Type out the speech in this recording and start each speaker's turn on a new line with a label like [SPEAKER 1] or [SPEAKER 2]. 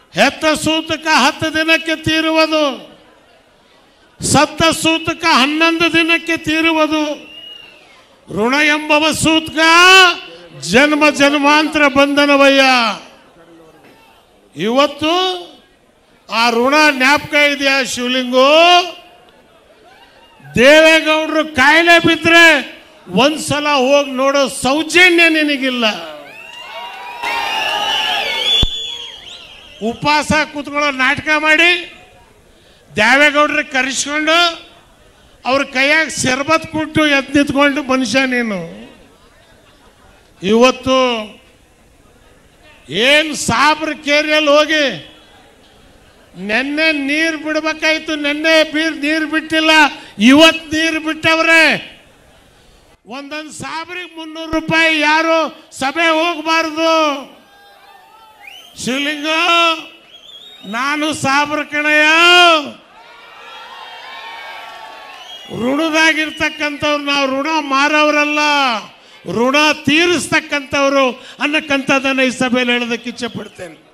[SPEAKER 1] ಹೆತ್ತ ಸೂತಕ ಹತ್ತು ದಿನಕ್ಕೆ ತೀರುವುದು ಸತ್ತ ಸೂತಕ ಹನ್ನೊಂದು ದಿನಕ್ಕೆ ತೀರುವುದು ಋಣ ಎಂಬವ ಸೂತಕ ಜನ್ಮ ಜನ್ಮಾಂತರ ಬಂಧನವಯ್ಯ ಇವತ್ತು ಆ ಋಣ ಜ್ಞಾಪಕ ಇದೆಯಾ ಶಿವಲಿಂಗು ದೇವೇಗೌಡರು ಕಾಯಿಲೆ ಬಿದ್ದರೆ ಒಂದ್ಸಲ ಹೋಗಿ ನೋಡೋ ಸೌಜನ್ಯ ನಿನಗಿಲ್ಲ ಉಪವಾಸ ಕೂತ್ಕೊಳ್ಳೋ ನಾಟಕ ಮಾಡಿ ದೇವೇಗೌಡ್ರಿಗೆ ಕರೆಸ್ಕೊಂಡು ಅವ್ರ ಕೈಯಾಗ ಶರ್ಬತ್ ಕೊಟ್ಟು ಎದ್ದು ನಿಂತ್ಕೊಂಡು ಮನುಷ್ಯ ನೀನು ಇವತ್ತು ಏನು ಸಾಬ್ರ ಕೇರಿಯಲ್ಲಿ ಹೋಗಿ ನೆನ್ನೆ ನೀರು ಬಿಡ್ಬೇಕಾಯ್ತು ನೆನ್ನೆ ಬೀರ್ ನೀರು ಬಿಟ್ಟಿಲ್ಲ ಇವತ್ತು ನೀರು ಬಿಟ್ಟವ್ರೆ ಒಂದೊಂದು ಸಾಬ್ರಿಗೆ ಮುನ್ನೂರು ರೂಪಾಯಿ ಯಾರು ಸಭೆ ಹೋಗಬಾರ್ದು ಶಿವಲಿಂಗ ನಾನು ಸಾಬ್ರ ಕಣಯ್ಯ ಋಣದಾಗಿರ್ತಕ್ಕಂಥವ್ರು ನಾವು ಋಣ ಮಾರವರಲ್ಲ ಋಣ ತೀರಿಸ್ತಕ್ಕಂಥವ್ರು ಅನ್ನಕ್ಕಂಥದ್ದನ್ನು ಈ ಸಭೆಯಲ್ಲಿ ಹೇಳೋದಕ್ಕೆ ಇಚ್ಛೆ ಪಡ್ತೇನೆ